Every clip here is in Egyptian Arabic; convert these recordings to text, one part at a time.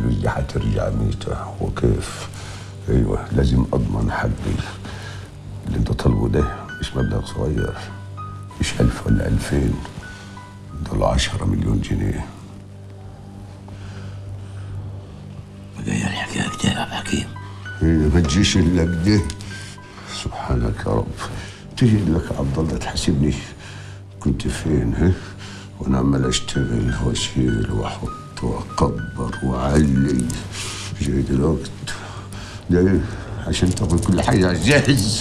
الفلوس دي هترجع ميتة وكيف ايوه لازم اضمن حقي اللي انت طالبه ده مش مبلغ صغير مش ألف ولا ألفين دول عشرة مليون جنيه جاي الحكايه كده يا عبد الحكيم هي ما تجيش الا كده سبحانك يا رب تجي لك يا عبد الله تحاسبني كنت فين ها وانا عمال اشتغل واشيل واحط واكبر واعلي جاي دلوقتي ده ايه عشان تاخد كل حاجه جاهز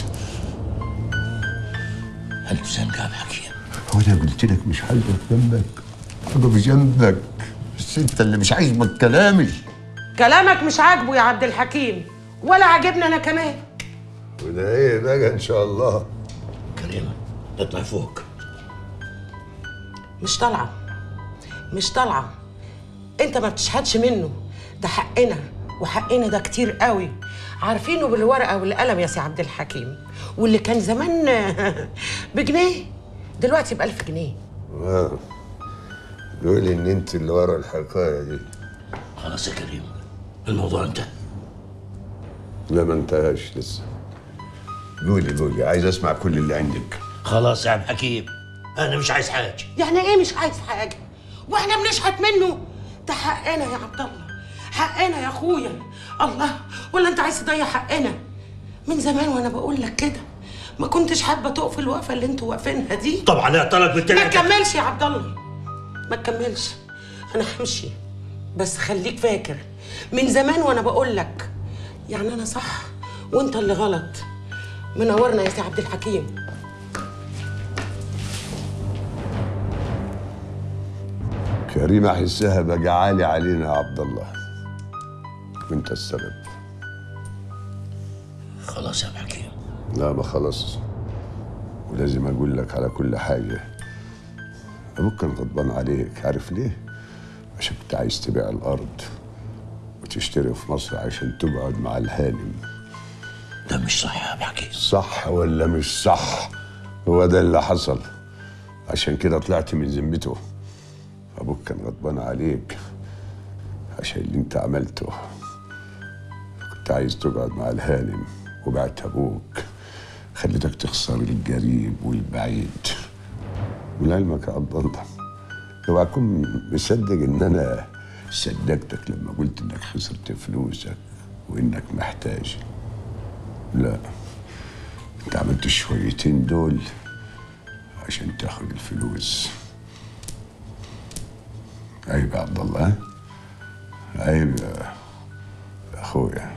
ألف سنة يا عبد الحكيم هو انا قلت لك مش هقف جنبك هقف جنبك بس انت اللي مش عاجبك كلامي كلامك مش عاجبه يا عبد الحكيم ولا عاجبني انا كمان وده ايه بقى ان شاء الله كريمة اطلع فوق مش طالعه مش طالعه انت ما بتشهدش منه ده حقنا وحقنا ده كتير قوي عارفينه بالورقه والقلم يا سي عبد الحكيم واللي كان زمان بجنيه دلوقتي بألف جنيه آه. قولي ان انت اللي ورا الحكايه دي خلاص يا كريم الموضوع انتهى لا ما انتهاش لسه قولي قولي عايز اسمع كل اللي عندك خلاص يا عبد الحكيم انا مش عايز حاجه يعني ايه مش عايز حاجه واحنا بنشحت منه ده حقنا يا عبد الله حقنا يا اخويا الله ولا انت عايز تضيع حقنا من زمان وانا بقول لك كده ما كنتش حابه تقف الوقفه اللي انتوا واقفينها دي طبعا يا طلب ما بالتلاته تكملش يا عبد الله ما تكملش انا همشي بس خليك فاكر من زمان وانا بقول لك يعني انا صح وانت اللي غلط منورنا يا سي عبد الحكيم كريمه احسها بقى عالي علينا يا عبد الله وانت السبب خلاص يا عبد الحكيم لا ما خلاص ولازم اقول لك على كل حاجه ابوك كان غضبان عليك عارف ليه عشان كنت عايز تبيع الارض وتشتري في مصر عشان تقعد مع الهانم ده مش صح يا عبد الحكيم صح ولا مش صح هو ده اللي حصل عشان كده طلعت من ذمته ابوك كان غضبان عليك عشان اللي انت عملته كنت عايز تقعد مع الهانم وبعت ابوك خليتك تخسر القريب والبعيد ولعلمك يا عبد الله اوعى اكون مصدق ان انا صدقتك لما قلت انك خسرت فلوسك وانك محتاج لا انت عملت الشويتين دول عشان تاخد الفلوس عيب يا عبد الله ها؟ عيب يا يا اخويا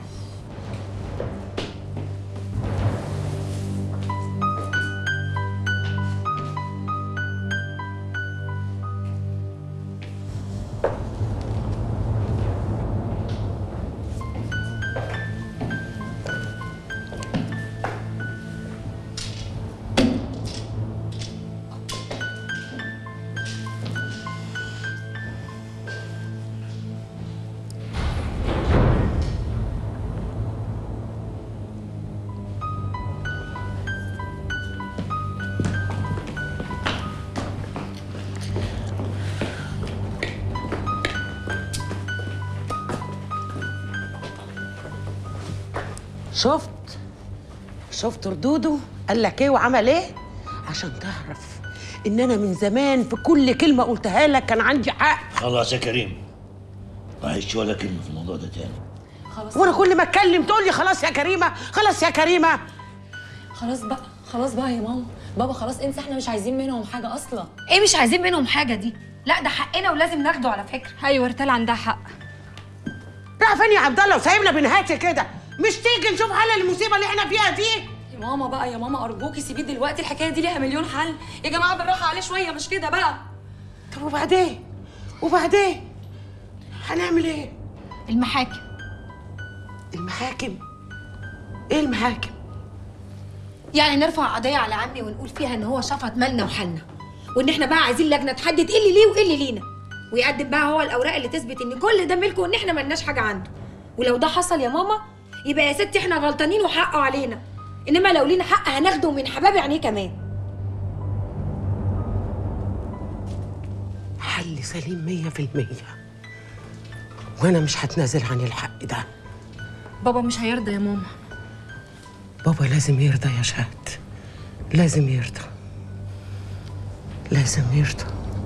شفت شفت ردوده قال لك ايه وعمل ايه عشان تعرف ان انا من زمان في كل كلمه قلتها لك كان عندي حق خلاص يا كريم ما عيش ولا كلمه في الموضوع ده تاني خلاص وانا كل ما اتكلم تقول لي خلاص يا كريمه خلاص يا كريمه خلاص بقى خلاص بقى يا ماما بابا خلاص انسى احنا مش عايزين منهم حاجه اصلا ايه مش عايزين منهم حاجه دي لا ده حقنا ولازم ناخده على فكره ايوه ارتال عندها حق راح فين يا عبد الله وسايبنا بنهاتي كده مش تيجي نشوف حل المصيبه اللي احنا فيها دي يا ماما بقى يا ماما ارجوكي سيبيه دلوقتي الحكايه دي ليها مليون حل يا جماعه بالراحه عليه شويه مش كده بقى طب وبعدين وبعدين هنعمل ايه المحاكم المحاكم ايه المحاكم يعني نرفع قضيه على عمي ونقول فيها ان هو شفط مالنا وحالنا وان احنا بقى عايزين لجنه تحدد ايه اللي ليه وايه اللي لينا ويقدم بقى هو الاوراق اللي تثبت ان كل ده ملكه وان احنا ملناش حاجه عنده ولو ده حصل يا ماما يبقى يا ستي احنا غلطانين وحقه علينا انما لو لينا حق هناخده من حباب عينيه كمان حل سليم مية في المية وانا مش هتنازل عن الحق ده بابا مش هيرضى يا ماما بابا لازم يرضى يا شهد لازم يرضى لازم يرضى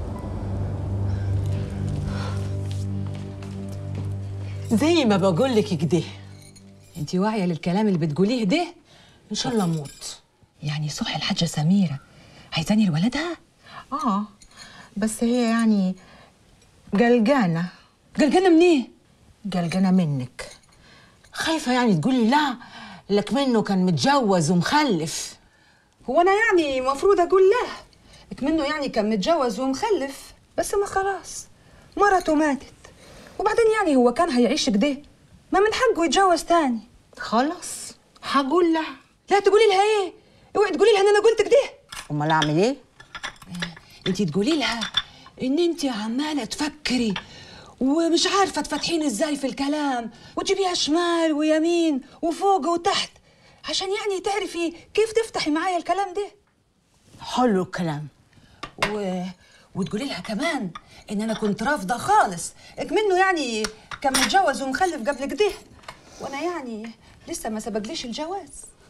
زي ما بقول لك كده انت واعيه للكلام اللي بتقوليه ده ان شاء الله اموت يعني صح الحاجه سميره عايزاني لولدها اه بس هي يعني قلقانة قلقانه منين قلقانة منك خايفة يعني تقولي لا لك منه كان متجوز ومخلف هو انا يعني المفروض اقول له منه يعني كان متجوز ومخلف بس ما خلاص مرته ماتت وبعدين يعني هو كان هيعيش كده ما من حقه يتجوز تاني خلاص هقول لها لا تقولي لها ايه اوعي تقولي لها ان انا قلت كده امال اعمل ايه انت تقولي لها ان انت عماله تفكري ومش عارفه تفتحين ازاي في الكلام وتجيبيها شمال ويمين وفوق وتحت عشان يعني تعرفي كيف تفتحي معايا الكلام ده حلو الكلام و... وتقولي لها كمان ان انا كنت رافضه خالص منه يعني كان متجوز ومخلف قبل كده وانا يعني لسه ما سبقليش الجواز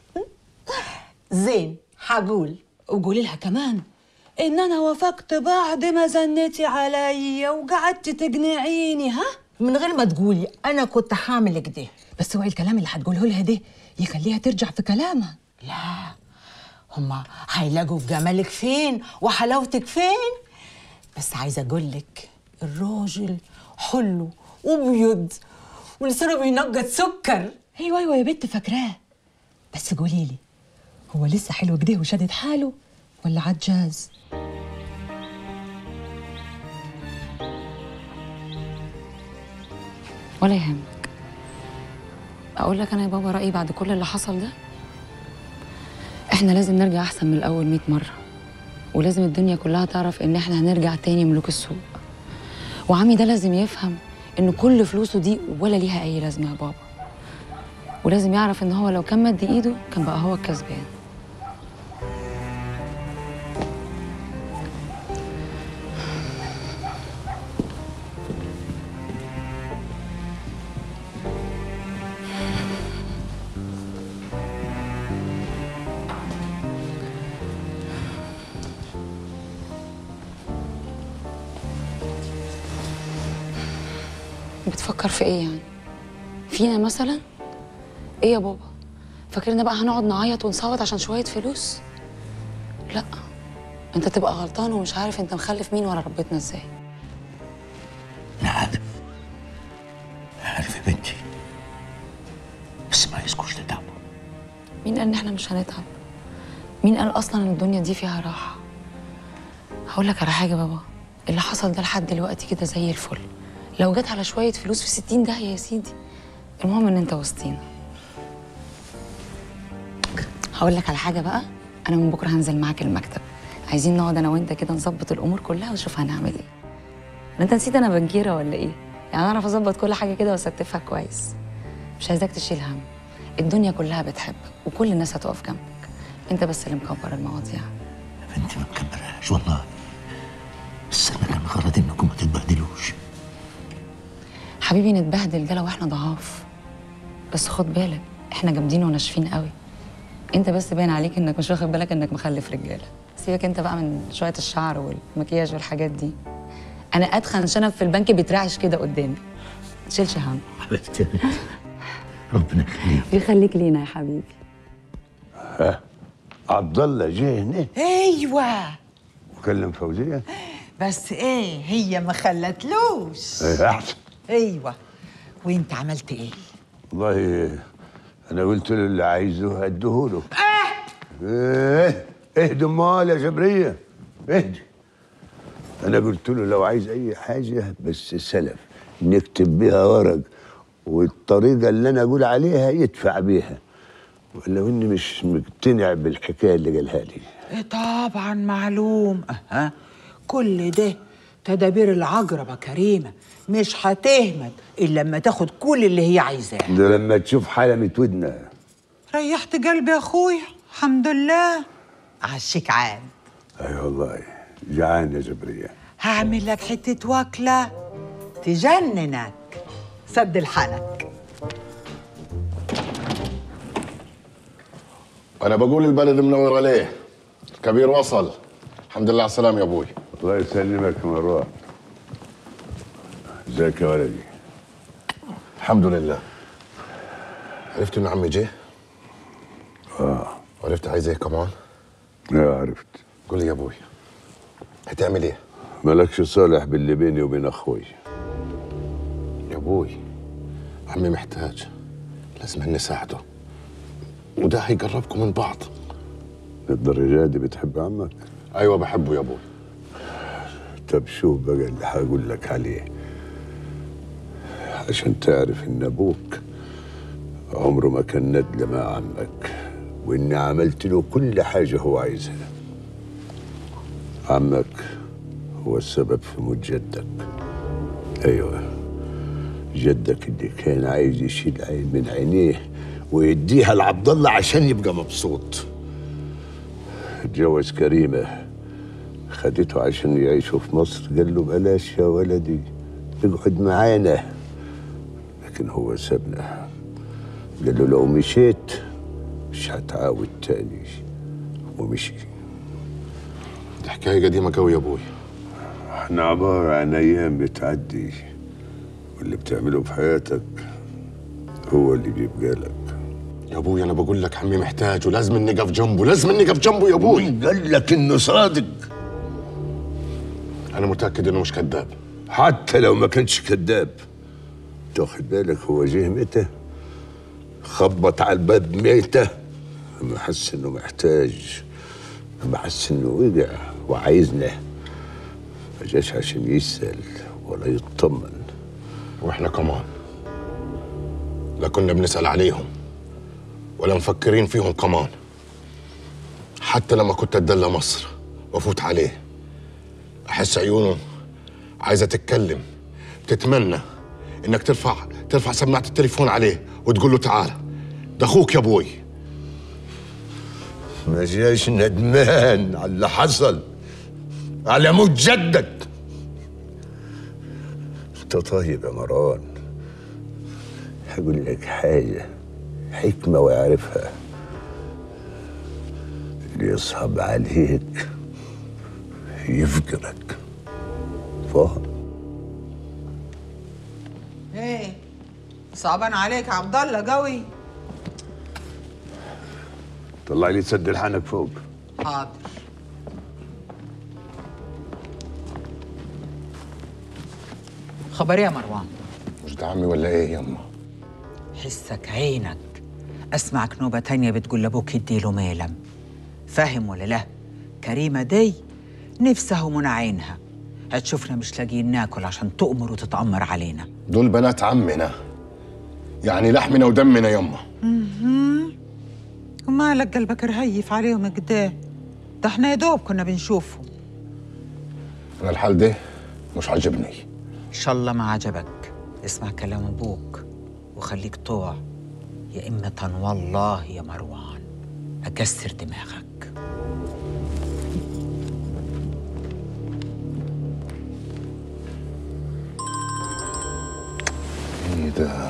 زين هقول وقولي لها كمان ان انا وافقت بعد ما زنتي عليا وقعدت تقنعيني ها من غير ما تقولي انا كنت حامل كده بس اوعي الكلام اللي هتقوله لها ده يخليها ترجع في كلامها لا هما هيلاقوا في جمالك فين وحلاوتك فين بس عايزه اقول لك الراجل حلو وابيض ولسانه بينقط سكر ايوه ايوه يا بنت فاكراه بس قولي لي هو لسه حلو كده وشادد حاله ولا عجاز ولا يهمك اقول لك انا يا بابا رايي بعد كل اللي حصل ده احنا لازم نرجع احسن من الاول 100 مره ولازم الدنيا كلها تعرف ان احنا هنرجع تاني ملوك السوق وعمي ده لازم يفهم ان كل فلوسه دي ولا ليها اي لازمه يا بابا ولازم يعرف ان هو لو كان مد ايده كان بقى هو الكسبان بتفكر في ايه يعني فينا مثلا ايه يا بابا فاكرنا بقى هنقعد نعيط ونصوت عشان شويه فلوس لا انت تبقى غلطان ومش عارف انت مخلف مين ولا ربيتنا ازاي أنا عارف عارف يا بنتي بس ما يسكوش تتعبوا مين قال ان احنا مش هنتعب مين قال اصلا ان الدنيا دي فيها راحه هقول لك على حاجه بابا اللي حصل ده لحد دلوقتي كده زي الفل لو جت على شويه فلوس في 60 داهيه يا سيدي المهم ان انت وسطينا هقول لك على حاجه بقى انا من بكره هنزل معاك المكتب عايزين نقعد انا وانت كده نظبط الامور كلها ونشوف هنعمل ايه انت نسيت انا بنكيره ولا ايه يعني اعرف اظبط كل حاجه كده واستفها كويس مش عايزاك تشيل هم الدنيا كلها بتحبك وكل الناس هتقف جنبك انت بس اللي مكبر المواضيع يا بنتي ما مكبرهاش والله بس انا كان غرضي انكم ما تتبهدلوش حبيبي نتبهدل ده لو احنا ضعاف بس خد بالك احنا جامدين وناشفين قوي انت بس باين عليك انك مش واخد بالك انك مخلف رجاله سيبك انت بقى من شويه الشعر والمكياج والحاجات دي انا اتخن شنب في البنك بيترعش كده قدامي تشيلش هم حبيبتي يا بنتي ربنا يخليك يخليك لينا يا حبيبي عبد الله جه هنا ايوه وكلم فوزيه بس ايه هي ما خلتلوش ايه احسن ايوه وانت عملت ايه والله انا قلت له اللي عايزه هديهوله ايه اهدي امال يا جبريه اهدي انا قلت له لو عايز اي حاجه بس سلف نكتب بيها ورق والطريقه اللي انا اقول عليها يدفع بيها ولو اني مش مقتنع بالحكايه اللي قالها لي إيه طبعا معلوم أها كل ده تدابير العجربة كريمة مش هتهمد إلا لما تاخد كل اللي هي عايزاه ده لما تشوف حلمة ودنا ريحت قلبي يا أخويا الحمد لله عشيك عاد اي والله جعان يا جبريه هعمل لك حتة وكلة تجننك سد الحنك انا بقول البلد منور عليه الكبير وصل الحمد لله على السلامه يا ابوي الله يسلمك يا مروان ازيك يا ولدي الحمد لله عرفت ان عمي جه اه عرفت عايز ايه كمان يا عرفت قول لي يا ابوي هتعمل ايه مالكش صالح باللي بيني وبين اخوي يا ابوي عمي محتاج لازم نساعده وده هيقربكم من بعض للدرجة دي بتحب عمك ايوه بحبه يا ابوي طب شوف بقى اللي هقول لك عليه عشان تعرف ان ابوك عمره ما كان ندل مع عمك واني عملت له كل حاجه هو عايزها عمك هو السبب في موت جدك ايوه جدك اللي كان عايز يشيل عين من عينيه ويديها لعبد الله عشان يبقى مبسوط اتجوز كريمه خدته عشان يعيشوا في مصر قال له بلاش يا ولدي اقعد معانا لكن هو سابنا قال له لو مشيت مش هتعاود تاني ومشي دي حكايه قديمه قوي يا ابوي احنا عبارة عن أيام بتعدي واللي بتعمله في حياتك هو اللي بيبقى لك يا ابوي انا بقول لك عمي محتاج ولازم نقف جنبه لازم نقف جنبه يا ابوي قال لك إنه صادق انا متاكد انه مش كذاب حتى لو ما كانش كذاب تاخد بالك هو جه متى خبط على الباب ميتة لما حس انه محتاج لما حس انه وقع وعايزنا ما جاش عشان يسأل ولا يطمن واحنا كمان لا كنا بنسال عليهم ولا مفكرين فيهم كمان حتى لما كنت اتدلى مصر وافوت عليه احس عيونه عايزه تتكلم تتمنى انك ترفع ترفع سماعه التليفون عليه وتقول له تعال ده اخوك يا ابوي ما جاش ندمان على اللي حصل على موت جدك انت طيب يا مروان هقول لك حاجة حكمة ويعرفها اللي يصعب عليك يفقرك فاهم ايه صعبان عليك يا عبد الله قوي طلع لي تسد الحنك فوق حاضر خبر إيه يا مروان مش ده عمي ولا ايه يما حسك عينك اسمعك نوبة تانية بتقول لابوك يديله ميلم فاهم ولا لا كريمة دي نفسها ومن عينها هتشوفنا مش لاقيين ناكل عشان تؤمر وتتأمر علينا دول بنات عمنا يعني لحمنا ودمنا يما ومالك قلبك رهيف عليهم كده ده احنا يا دوب كنا بنشوفهم انا الحال ده مش عاجبني ان شاء الله ما عجبك اسمع كلام ابوك وخليك طوع يا إمة والله يا مروان أكسر دماغك ايه ده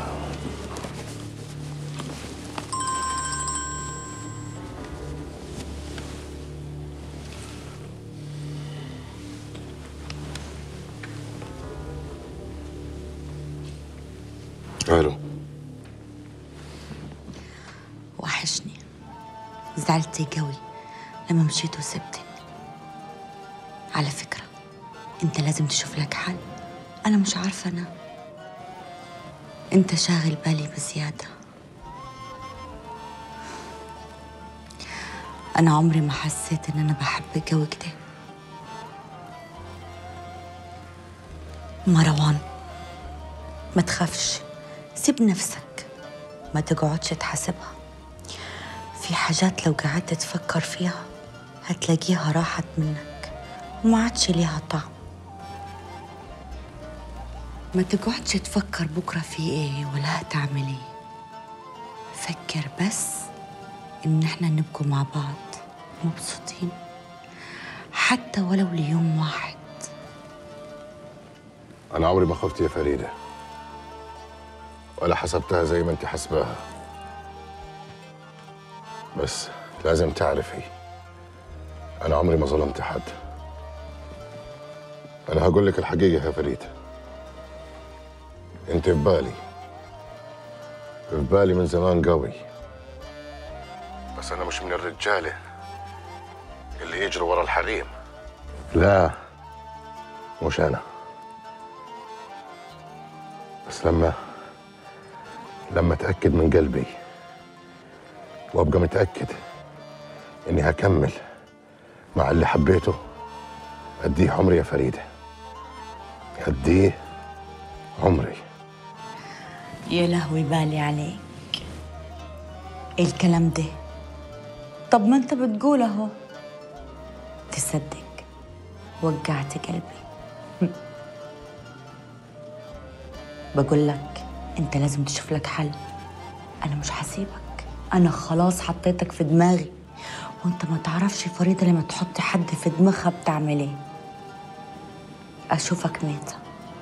الو وحشني زعلت قوي لما مشيت وسبتني على فكرة انت لازم تشوف لك حل انا مش عارفة انا انت شاغل بالي بزيادة انا عمري ما حسيت ان انا بحبك قوي كده مروان ما تخافش سيب نفسك ما تقعدش تحاسبها في حاجات لو قعدت تفكر فيها هتلاقيها راحت منك وما عادش ليها طعم ما تقعدش تفكر بكرة في ايه ولا هتعمل ايه فكر بس ان احنا نبقوا مع بعض مبسوطين حتى ولو ليوم واحد انا عمري ما خفت يا فريده ولا حسبتها زي ما انت حسباها بس لازم تعرفي انا عمري ما ظلمت حد انا هقول لك الحقيقه يا فريده انت في بالي في بالي من زمان قوي بس انا مش من الرجاله اللي يجروا ورا الحريم لا مش انا بس لما لما اتاكد من قلبي وابقى متاكد اني هكمل مع اللي حبيته اديه عمري يا فريده اديه عمري يا لهوي بالي عليك إيه الكلام ده طب ما انت بتقول اهو تصدق وجعت قلبي بقول لك انت لازم تشوف لك حل انا مش هسيبك انا خلاص حطيتك في دماغي وانت ما تعرفش فريدة لما تحط حد في دماغها بتعمل ايه اشوفك ميتة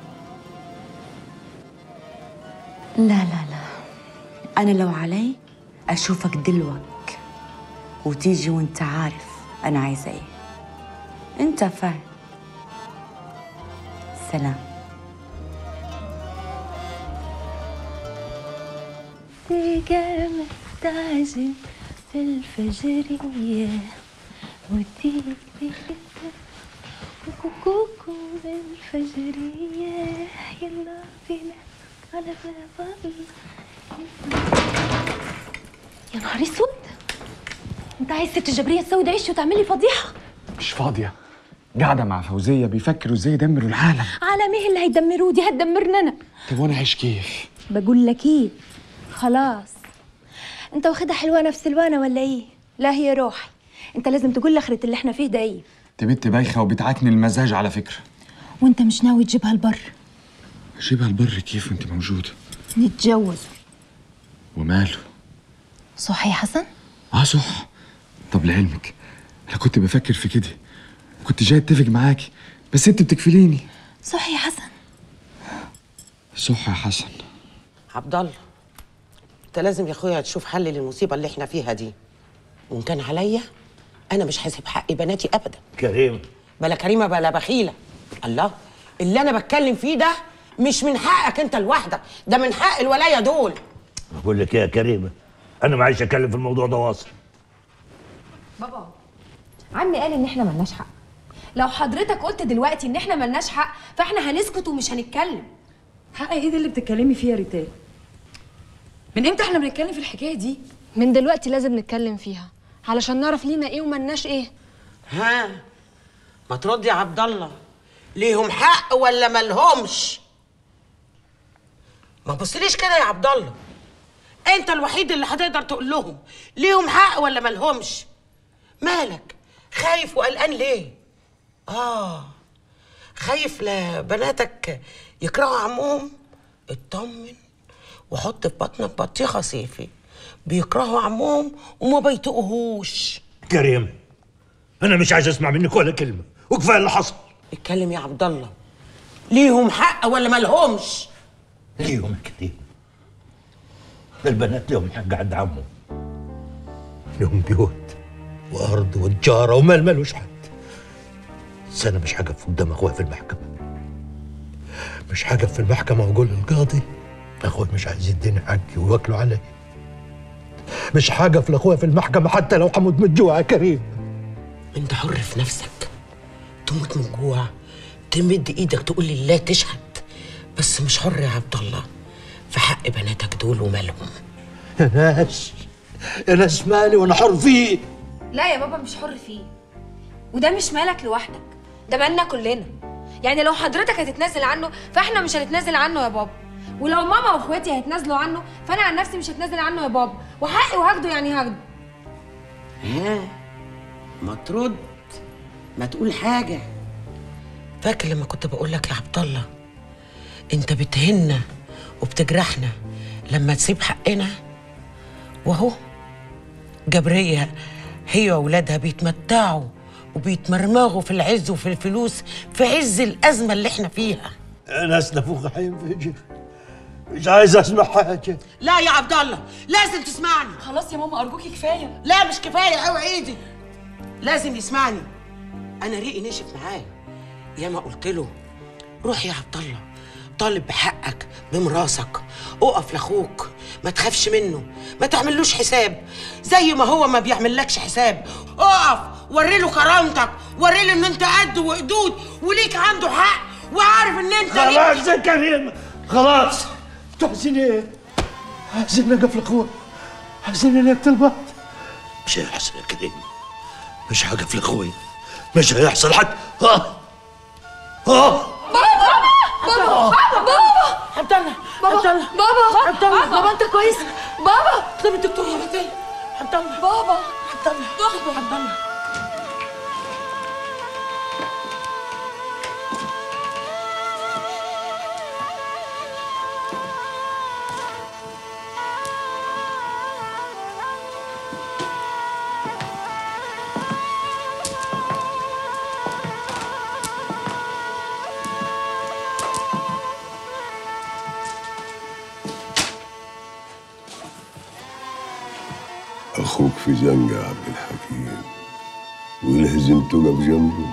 لا لا لا انا لو علي اشوفك دلوك وتيجي وانت عارف انا عايزه ايه انت فاهم سلام تيجي مستعجل في الفجرية وتيجي كوكو بالفجرية يلا بينا على باب يا نهار اسود انت عايز ست جبرية تسوي عيش وتعملي فضيحة مش فاضية قاعدة مع فوزية بيفكروا ازاي يدمروا العالم على مين اللي هيدمروه دي هتدمرنا انا طب وانا عايش كيف؟ بقول لك ايه خلاص انت واخدها حلوانه في سلوانه ولا ايه لا هي روحي انت لازم تقول لاخرة اللي احنا فيه ده ايه انت بنت بايخة وبتعكني المزاج على فكرة وانت مش ناوي تجيبها البر جيبها البر كيف وانت موجودة نتجوز وماله؟ صح يا حسن اه صح طب لعلمك انا كنت بفكر في كده كنت جاي اتفق معاكي بس انت بتكفليني صح يا حسن صح يا حسن عبد الله انت لازم يا اخويا تشوف حل للمصيبه اللي احنا فيها دي وان كان عليا انا مش هسيب حق بناتي ابدا كريم بلا كريمه بلا بخيله الله اللي انا بتكلم فيه ده مش من حقك انت لوحدك ده من حق الولايه دول بقول لك إيه يا كريمه انا ما عايش اتكلم في الموضوع ده واصل بابا عمي قال ان احنا ملناش حق لو حضرتك قلت دلوقتي ان احنا ملناش حق فاحنا هنسكت ومش هنتكلم حق ايه ده اللي بتتكلمي فيه يا ريتال من امتى احنا بنتكلم في الحكايه دي من دلوقتي لازم نتكلم فيها علشان نعرف لينا ايه وملناش ايه ها ما ترد يا عبد الله ليهم حق ولا مالهمش ما تبصليش كده يا عبد الله انت الوحيد اللي هتقدر تقول لهم ليهم حق ولا مالهمش مالك خايف وقلقان ليه اه خايف لبناتك يكرهوا عمهم اطمن وحط في بطنك بطيخه صيفي بيكرهوا عمهم وما بيطقهوش كريم انا مش عايز اسمع منك ولا كلمه وكفايه اللي حصل اتكلم يا عبد الله ليهم حق ولا مالهمش ليهم كتير البنات لهم حق عند عمهم لهم بيوت وارض وتجاره ومال مالوش حد بس انا مش هقف قدام اخويا في المحكمه مش هقف في المحكمه واقول للقاضي اخوي مش عايز يديني حقي وياكلوا علي مش هقف لاخويا في المحكمه حتى لو حمود من الجوع يا كريم انت حر في نفسك تموت من جوع تمد ايدك تقول لله تشهد بس مش حر يا عبد الله في حق بناتك دول ومالهم يا ناس يا ناس مالي وانا حر فيه لا يا بابا مش حر فيه وده مش مالك لوحدك ده مالنا كلنا يعني لو حضرتك هتتنازل عنه فاحنا مش هنتنازل عنه يا بابا ولو ماما واخواتي هيتنازلوا عنه فانا عن نفسي مش هتنازل عنه يا بابا وحقي وهاخده يعني هاخده ها ما ترد ما تقول حاجة فاكر لما كنت بقول لك يا عبد الله انت بتهنا وبتجرحنا لما تسيب حقنا وهو جبرية هي وولادها بيتمتعوا وبيتمرمغوا في العز وفي الفلوس في عز الأزمة اللي احنا فيها ناس نفوخ هينفجر مش عايز اسمع حاجه لا يا عبد الله لازم تسمعني خلاص يا ماما ارجوكي كفايه لا مش كفايه قوي ايدي لازم يسمعني انا ريقي نشف معاه يا ما قلت له روح يا عبد الله طالب بحقك بمراسك اقف لاخوك ما تخافش منه ما تعملوش حساب زي ما هو ما بيعملكش حساب اقف وري له كرامتك وري له ان انت قد وقدود وليك عنده حق وعارف ان انت خلاص ليك يا كريم خلاص انتوا عايزين ايه؟ عايزين نقف لاخوه عايزين نقتل بعض مش هيحصل يا كريم مش هقف لاخوي مش هيحصل حتى ها ها بابا بابا عبد الله بابا عبد الله بابا عبد الله بابا انت كويس بابا طب الدكتور يا بنتي عبد الله بابا عبد الله بابا عبد الله أخوك في زنقة يا عبد الحكيم ولازم تقف جنبه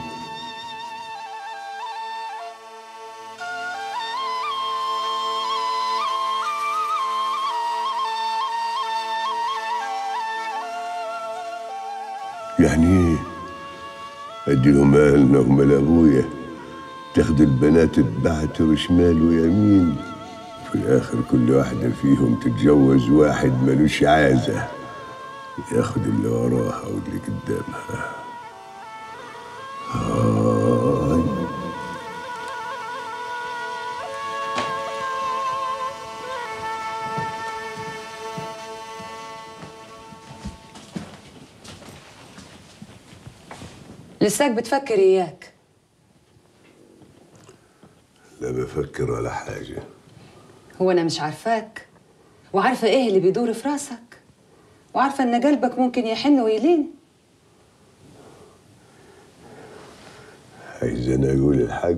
يعني ايه اديهم مالنا ومال ابويا تاخد البنات تبعتر شمال ويمين في الاخر كل واحدة فيهم تتجوز واحد ملوش عازة ياخد اللي وراها واللي قدامها آي. لساك بتفكر اياك لا بفكر ولا حاجة هو انا مش عارفاك وعارفه ايه اللي بيدور في راسك وعارفه ان قلبك ممكن يحن ويلين عايز أنا أقول الحق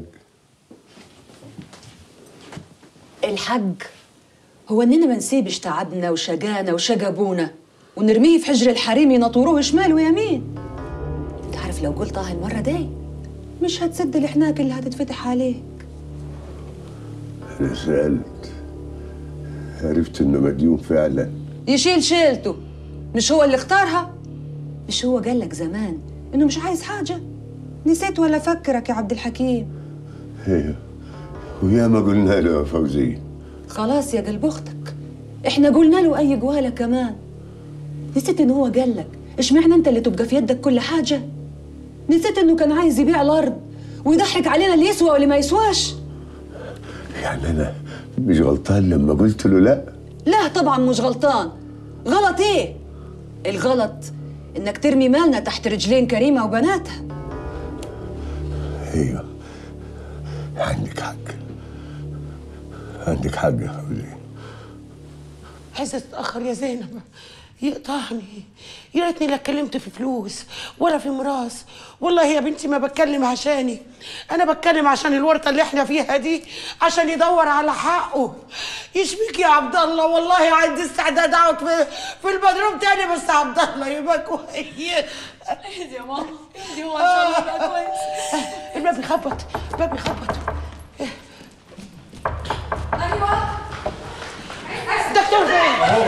الحق هو اننا ما نسيبش تعبنا وشقانا وشقى ابونا ونرميه في حجر الحريم ينطوروه شمال ويمين انت عارف لو قلتها المره دي مش هتسد الحناك اللي هتتفتح عليك أنا سألت عرفت إنه مديون فعلا يشيل شيلته مش هو اللي اختارها مش هو قال لك زمان انه مش عايز حاجه نسيت ولا فكرك يا عبد الحكيم ايوه ويا ما قلنا له يا فوزية خلاص يا قلب اختك احنا قلنا له اي قواله كمان نسيت انه هو قال لك اشمعنى انت اللي تبقى في يدك كل حاجه نسيت انه كان عايز يبيع الارض ويضحك علينا اللي يسوى واللي ما يسواش يعني أنا مش غلطان لما قلت له لا لا طبعا مش غلطان غلط ايه الغلط انك ترمي مالنا تحت رجلين كريمه وبناتها ايوه عندك حق عندك حق يا فوزية عايزه تتاخر يا زينب يقطعني يا ريتني لا اتكلمت في فلوس ولا في ميراث والله يا بنتي ما بتكلم عشاني انا بتكلم عشان الورطه اللي احنا فيها دي عشان يدور على حقه يشبيك يا عبد الله والله عندي استعداد اقعد في في البدروم تاني بس عبد الله يبقى كويس اهدي يا ماما اهدي هو ان شاء الله يبقى كويس الباب يخبط الباب يخبط ايوه دكتور فين؟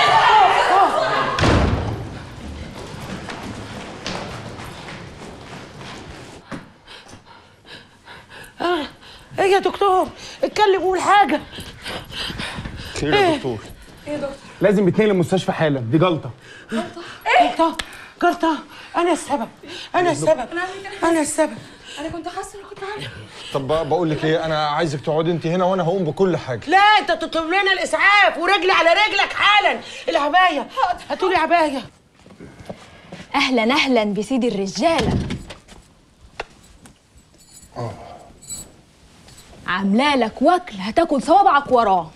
آه، ايه يا دكتور اتكلم قول حاجه خير يا دكتور ايه يا دكتور لازم يتنقل المستشفى حالا دي جلطه جلطه جلطه انا السبب انا السبب انا السبب انا كنت حاسه اني كنت عارفه طب بقى بقول لك ايه انا عايزك تقعدي انت هنا وانا هقوم بكل حاجه لا انت تطلب لنا الاسعاف ورجلي على رجلك حالا العبايه هاتولي عبايه اهلا اهلا بسيدي الرجاله عامله لك وكل هتاكل صوابعك وراه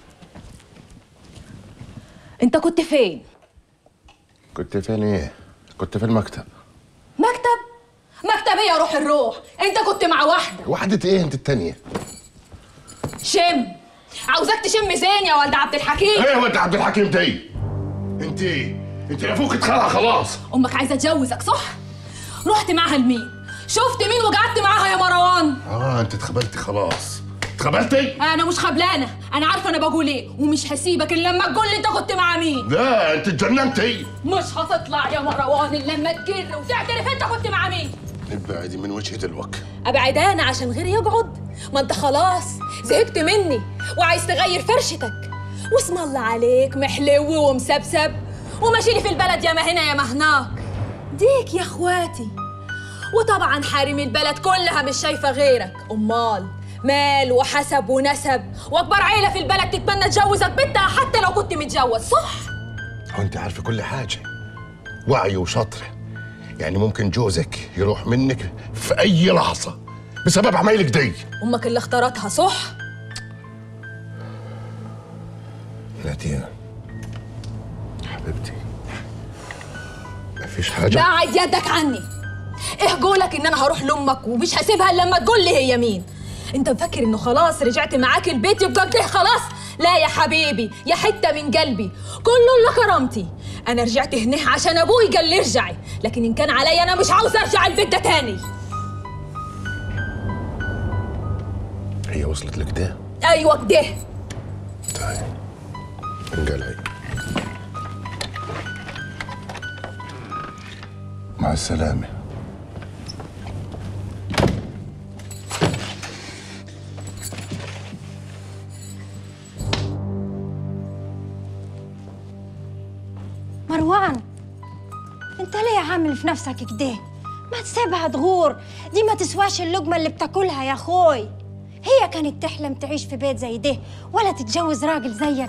انت كنت فين كنت فين ايه كنت في المكتب مكتب مكتب ايه يا روح الروح انت كنت مع واحده وحدة ايه انت التانية شم عاوزاك تشم زين يا ولد عبد الحكيم ايه وانت عبد الحكيم دي انت انت ابوك اتخلع خلاص امك عايزه اتجوزك صح رحت معاها لمين شفت مين وقعدت معاها يا مروان اه انت اتخبلتي خلاص اتخبلتي انا مش خبلانه انا عارفه انا بقول ايه ومش هسيبك الا لما تقول لي انت كنت مع مين لا انت اتجننتي مش هتطلع يا مروان الا لما تجر وتعترف انت كنت مع مين ابعدي من وجهي دلوقتي ابعد انا عشان غيري يقعد ما انت خلاص زهقت مني وعايز تغير فرشتك واسم الله عليك محلو ومسبسب وماشي لي في البلد يا ما هنا يا ما هناك ديك يا اخواتي وطبعا حارم البلد كلها مش شايفه غيرك امال مال وحسب ونسب واكبر عيله في البلد تتمنى تجوزك بنتها حتى لو كنت متجوز صح هو انت عارفه كل حاجه وعي وشطره يعني ممكن جوزك يروح منك في اي لحظه بسبب عمايلك دي امك اللي اختارتها صح نادية حبيبتي مفيش حاجه بعد يدك عني ايه قولك ان انا هروح لامك ومش هسيبها الا لما تقول لي هي مين انت مفكر انه خلاص رجعت معاك البيت يبقى كده خلاص لا يا حبيبي يا حته من قلبي كله الا كرامتي انا رجعت هنا عشان ابوي قال لي ارجعي لكن ان كان عليا انا مش عاوزه ارجع البيت ده تاني هي وصلت لك ده ايوه كده انقلعي مع السلامه مروان انت ليه عامل في نفسك كده ما تسيبها تغور دي ما تسواش اللقمة اللي بتاكلها يا اخوي هي كانت تحلم تعيش في بيت زي ده ولا تتجوز راجل زيك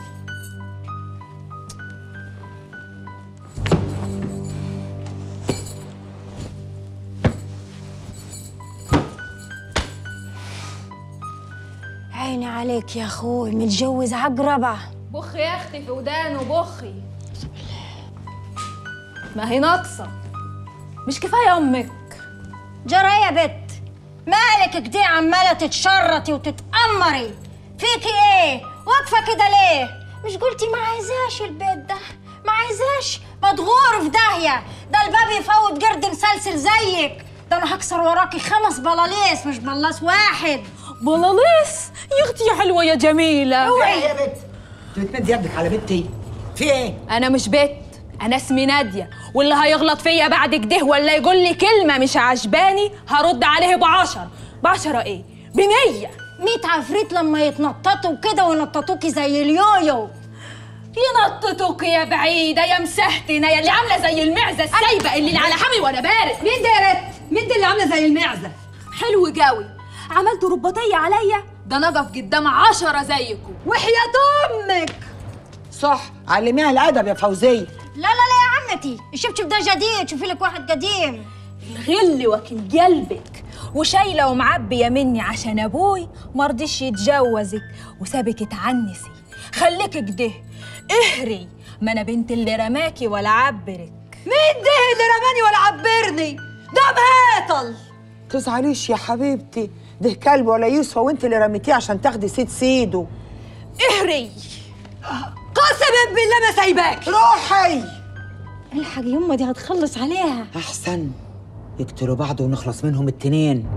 عيني عليك يا اخوي متجوز عقربة بخي يا اختي في ودانه بخي ما هي ناقصه مش كفايه امك جرى يا بت مالك كده عمالة تتشرطي وتتأمري فيكي ايه واقفة كده ليه مش قلتي ما عايزاش البيت ده ما عايزاش مدغور في داهية ده الباب يفوت قرد مسلسل زيك ده انا هكسر وراكي خمس بلاليس مش بلاس واحد بلاليس يا اختي يا حلوه يا جميله اوعي يا بت انت بتمد يدك على بنتي في ايه انا مش بت انا اسمي ناديه واللي هيغلط فيا بعد كده ولا يقول لي كلمه مش عجباني هرد عليه بعشرة بعشرة ايه بمية ميت عفريت لما يتنططوا كده وينططوكي زي اليويو ينططوك يا بعيده يا مسهتنه يا اللي عامله زي المعزه السايبه اللي على حمي وانا بارد مين ده يا رت؟ مين ده اللي عامله زي المعزه؟ حلو قوي عملت رباطيه عليا ده نقف قدام عشرة زيكم وحياة امك صح علميها الادب يا فوزيه لا لا لا يا عمتي الشبشب ده جديد شوفي لك واحد قديم الغل واكل قلبك وشايله ومعبيه مني عشان ابوي مرضيش يتجوزك وسابك تعنسي خليك كده اهري ما انا بنت اللي رماكي ولا عبرك مين ده اللي رماني ولا عبرني؟ ده مهاتل تزعليش يا حبيبتي ده كلب ولا يسوى وانت اللي رميتيه عشان تاخدي سيد سيده اهري قسما بالله ما سايباك روحي الحق يما دي هتخلص عليها احسن يقتلوا بعض ونخلص منهم التنين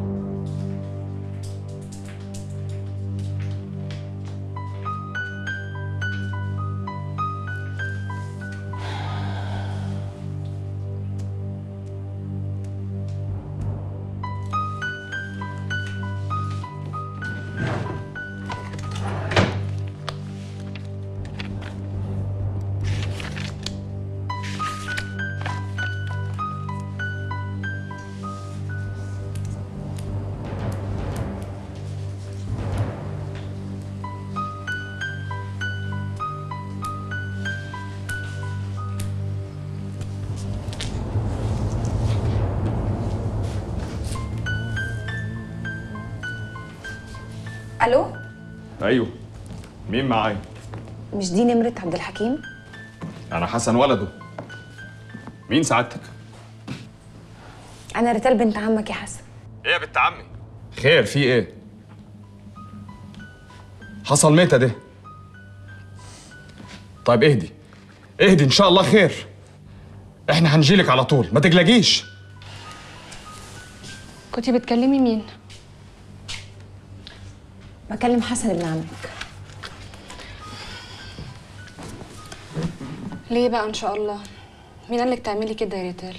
الو ايوه مين معايا مش دي نمرة عبد الحكيم انا حسن ولده مين سعادتك؟ انا ريتال بنت عمك يا حسن ايه يا بنت عمي؟ خير في ايه؟ حصل متى ده؟ طيب اهدي اهدي ان شاء الله خير احنا هنجيلك على طول ما تقلقيش كنتي بتكلمي مين بكلم حسن ابن عمك ليه بقى ان شاء الله مين قالك تعملي كده يا ريتال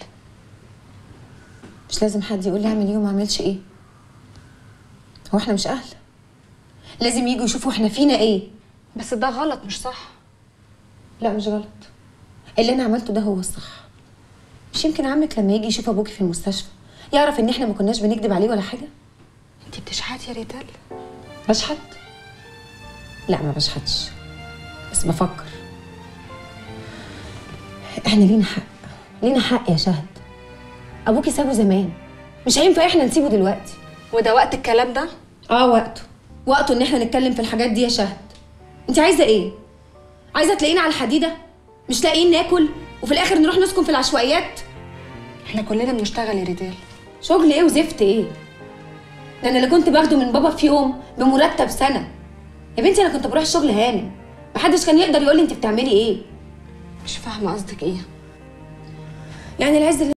مش لازم حد يقول لي اعمل ايه وما اعملش ايه هو احنا مش اهل لازم يجوا يشوفوا احنا فينا ايه بس ده غلط مش صح لا مش غلط اللي انا عملته ده هو الصح مش يمكن عمك لما يجي يشوف ابوكي في المستشفى يعرف ان احنا ما كناش بنكذب عليه ولا حاجه انتي بتشحتي يا ريتال بشحت لا ما بشحتش بس بفكر احنا لينا حق لينا حق يا شهد ابوكي سابه زمان مش هينفع احنا نسيبه دلوقتي وده وقت الكلام ده اه وقته وقته ان احنا نتكلم في الحاجات دي يا شهد انت عايزه ايه عايزه تلاقينا على الحديده مش لاقيين ناكل وفي الاخر نروح نسكن في العشوائيات احنا كلنا بنشتغل يا ريتال شغل ايه وزفت ايه ده انا اللي كنت باخده من بابا في يوم بمرتب سنه يا بنتي انا كنت بروح الشغل هانم محدش كان يقدر يقول لي انت بتعملي ايه مش فاهمه قصدك ايه يعني العز اللي